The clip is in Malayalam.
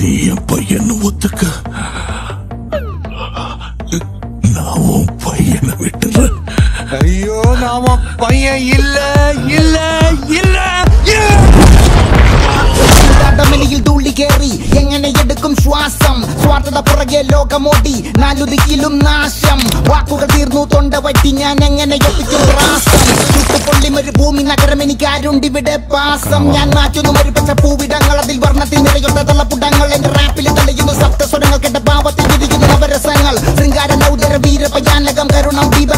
நீ என் பையன் ஒத்துக்க நான் உன் பையனை விட்டுறேன் ஐயோ நாம பையன் இல்ல இல்ல இல்ல തടമലിയിൽ തുള്ളി കേറി എങ്ങനെ എടുക്കും ശ്വാസം സ്വാർത്ഥത പുറകെ ലോകമോടി നാലുദിക്കിലും നാശം വാക്കുകൾ തീർന്നു തൊണ്ട പറ്റി ഞാൻ എങ്ങനെ എത്തിക്കും പ്രാസം ചുട്ടുപൊള്ളി മരുഭൂമി നഗരം എനിക്ക് ആരുണ്ടിവിടെ പാസം ഞാൻ മാറ്റുന്നു മരുപ്പച്ച പൂവിടങ്ങൾ അതിൽ വർണ്ണത്തിൽ നിറയുന്ന തള്ളപ്പുടങ്ങൾ എന്റെ റാപ്പിൽ തെളിയുന്നു സപ്തസ്വരങ്ങൾ കേട്ട പാവത്തിൽ വിരിയുന്നു നവരസങ്ങൾ ശൃംഗാര നൗദര വീരപയാനകം കരുണം ദീപ